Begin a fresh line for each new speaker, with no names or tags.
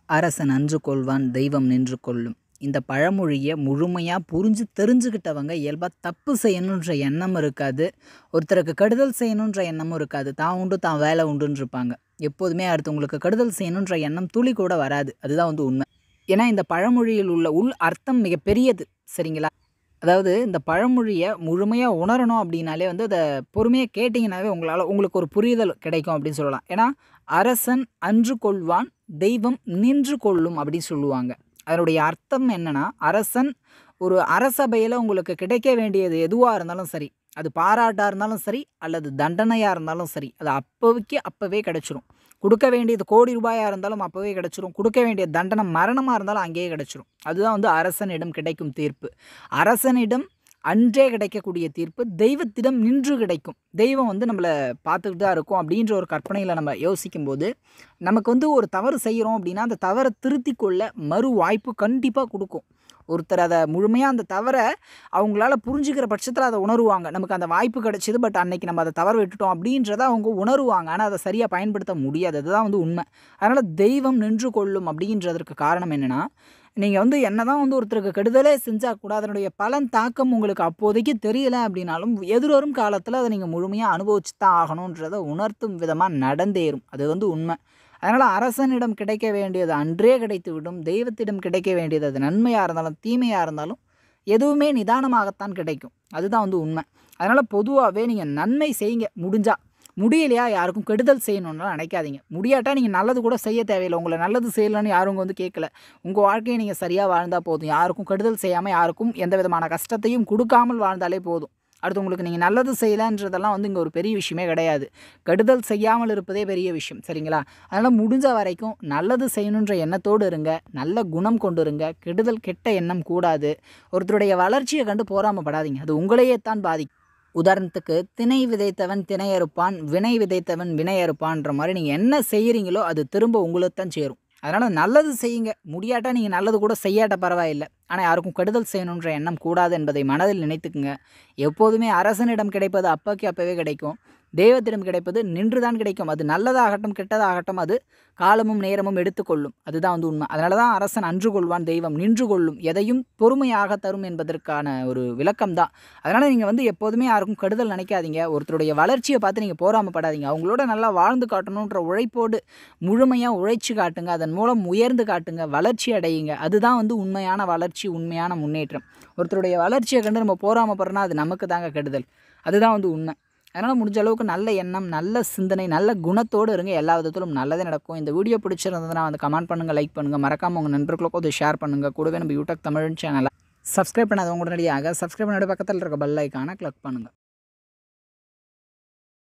அரசன் அன்று கொள்வான் தெய்வம் நின்று கொள்ளும் இந்த பழமொழியை முழுமையாக புரிஞ்சு தெரிஞ்சுக்கிட்டவங்க இயல்பாக தப்பு செய்யணுன்ற எண்ணம் இருக்காது ஒருத்தருக்கு கெடுதல் செய்யணுன்ற எண்ணமும் இருக்காது தான் உண்டு தான் வேலை உண்டுன்னு இருப்பாங்க எப்போதுமே அடுத்தவங்களுக்கு கெடுதல் செய்யணுன்ற எண்ணம் துளி கூட வராது அதுதான் வந்து உண்மை ஏன்னா இந்த பழமொழியில் உள்ள உள் அர்த்தம் மிக பெரியது சரிங்களா அதாவது இந்த பழமொழியை முழுமையாக உணரணும் அப்படின்னாலே வந்து அதை பொறுமையாக கேட்டிங்கனாவே உங்களால் உங்களுக்கு ஒரு புரிதல் கிடைக்கும் அப்படின்னு சொல்லலாம் ஏன்னா அரசன் அன்று கொள்வான் தெய்வம் நின்று கொள்ளும் அப்படின்னு சொல்லுவாங்க அதனுடைய அர்த்தம் என்னன்னா அரசன் ஒரு அரசபையில் உங்களுக்கு கிடைக்க வேண்டியது எதுவாக இருந்தாலும் சரி அது பாராட்டாக இருந்தாலும் சரி அல்லது தண்டனையாக இருந்தாலும் சரி அது அப்போதைக்கு அப்போவே கிடச்சிரும் கொடுக்க வேண்டியது கோடி ரூபாயாக இருந்தாலும் அப்போவே கிடச்சிரும் கொடுக்க வேண்டிய தண்டனை மரணமாக இருந்தாலும் அங்கேயே கிடச்சிரும் அதுதான் வந்து அரசனிடம் கிடைக்கும் தீர்ப்பு அரசனிடம் அன்றே கிடைக்கக்கூடிய தீர்ப்பு தெய்வத்திடம் நின்று கிடைக்கும் தெய்வம் வந்து நம்மளை பார்த்துக்கிட்டு தான் இருக்கும் அப்படின்ற ஒரு கற்பனையில் நம்ம யோசிக்கும்போது நமக்கு வந்து ஒரு தவறு செய்கிறோம் அப்படின்னா அந்த தவறை திருத்தி கொள்ள மறு வாய்ப்பு கண்டிப்பாக கொடுக்கும் ஒருத்தர் அதை முழுமையாக அந்த தவறை அவங்களால புரிஞ்சுக்கிற பட்சத்தில் அதை உணருவாங்க நமக்கு அந்த வாய்ப்பு கிடைச்சிது பட் அன்னைக்கு நம்ம அதை தவறு விட்டுட்டோம் அப்படின்றத அவங்க உணருவாங்க ஆனால் அதை சரியாக பயன்படுத்த முடியாது அதுதான் வந்து உண்மை அதனால் தெய்வம் நின்று கொள்ளும் அப்படின்றதற்கு காரணம் என்னென்னா நீங்கள் வந்து என்ன தான் வந்து ஒருத்தருக்கு கெடுதலே செஞ்சால் கூட அதனுடைய பலன் தாக்கம் உங்களுக்கு அப்போதைக்கு தெரியல அப்படின்னாலும் எதிர்வரும் காலத்தில் அதை நீங்கள் முழுமையாக அனுபவிச்சு தான் ஆகணுன்றதை உணர்த்தும் விதமாக நடந்தேறும் அது வந்து உண்மை அதனால் அரசனிடம் கிடைக்க வேண்டியது அன்றே கிடைத்து விடும் தெய்வத்திடம் கிடைக்க வேண்டியது அது நன்மையாக இருந்தாலும் தீமையாக இருந்தாலும் எதுவுமே நிதானமாகத்தான் கிடைக்கும் அதுதான் வந்து உண்மை அதனால் பொதுவாகவே நீங்கள் நன்மை செய்யுங்க முடிஞ்சால் முடியலையா யாருக்கும் கெடுதல் செய்யணும்னு நினைக்காதீங்க முடியாட்டா நீங்கள் நல்லது கூட செய்ய தேவையில்லை உங்களை நல்லது செய்யலைன்னு யாரும் இங்கே வந்து கேட்கல உங்கள் வாழ்க்கையை நீங்கள் சரியாக வாழ்ந்தால் போதும் யாருக்கும் கெடுதல் செய்யாமல் யாருக்கும் எந்த விதமான கஷ்டத்தையும் கொடுக்காமல் வாழ்ந்தாலே போதும் அடுத்து உங்களுக்கு நீங்கள் நல்லது செய்யலைன்றதெல்லாம் வந்து இங்கே ஒரு பெரிய விஷயமே கிடையாது கெடுதல் செய்யாமல் இருப்பதே பெரிய விஷயம் சரிங்களா அதனால் முடிஞ்ச வரைக்கும் நல்லது செய்யணுன்ற எண்ணத்தோடு இருங்க நல்ல குணம் கொண்டு இருங்க கெடுதல் கெட்ட எண்ணம் கூடாது ஒருத்தருடைய வளர்ச்சியை கண்டு போராமப்படாதீங்க அது உங்களையே தான் பாதிக்கும் உதாரணத்துக்கு திணை விதைத்தவன் திணை அறுப்பான் வினை விதைத்தவன் வினை அறுப்பான்ற மாதிரி நீங்கள் என்ன செய்கிறீங்களோ அது திரும்ப உங்களுக்கு தான் சேரும் அதனால் நல்லது செய்யுங்க முடியாட்டா நீங்கள் நல்லது கூட செய்யாட்ட பரவாயில்லை ஆனால் யாருக்கும் கெடுதல் செய்யணுன்ற எண்ணம் கூடாது என்பதை மனதில் நினைத்துக்குங்க எப்போதுமே அரசனிடம் கிடைப்பது அப்போக்கு அப்போவே கிடைக்கும் தெய்வத்திடம் கிடைப்பது நின்று தான் கிடைக்கும் அது நல்லதாகட்டும் கெட்டதாகட்டும் அது காலமும் நேரமும் எடுத்துக்கொள்ளும் அதுதான் வந்து உண்மை அதனால தான் அரசன் அன்று கொள்வான் தெய்வம் நின்று கொள்ளும் எதையும் பொறுமையாக தரும் என்பதற்கான ஒரு விளக்கம் தான் அதனால் நீங்கள் வந்து எப்போதுமே யாருக்கும் கெடுதல் நினைக்காதீங்க ஒருத்தருடைய வளர்ச்சியை பார்த்து நீங்கள் போராமப்படாதீங்க அவங்களோட நல்லா வாழ்ந்து காட்டணுன்ற உழைப்போடு முழுமையாக உழைச்சி காட்டுங்க அதன் மூலம் உயர்ந்து காட்டுங்க வளர்ச்சி அடையுங்க அதுதான் வந்து உண்மையான வளர்ச்சி உண்மையான முன்னேற்றம் ஒருத்தருடைய வளர்ச்சியை கண்டு நம்ம போராமப்படுறோன்னா அது நமக்கு தாங்க கெடுதல் அதுதான் வந்து உண்மை அதனால் முடிஞ்ச அளவுக்கு நல்ல எண்ணம் நல்ல சிந்தனை நல்ல குணத்தோடு இருங்க எல்லா விதத்திலும் நல்லதே நடக்கும் இந்த வீடியோ பிடிச்சிருந்ததுன்னா வந்து கமெண்ட் பண்ணுங்கள் லைக் பண்ணுங்கள் மறக்காமல் உங்கள் நண்பர்களுக்கும் அதை ஷேர் பண்ணுங்கள் கூடவே நம்ம யூடியூப் தமிழ் சேனலை சப்ஸ்கிரைப் பண்ணாதவங்க உடனடியாக சப்ஸ்கிரைப் பண்ணி பக்கத்தில் இருக்க பெல் ஐக்கானை கிளிக் பண்ணுங்கள்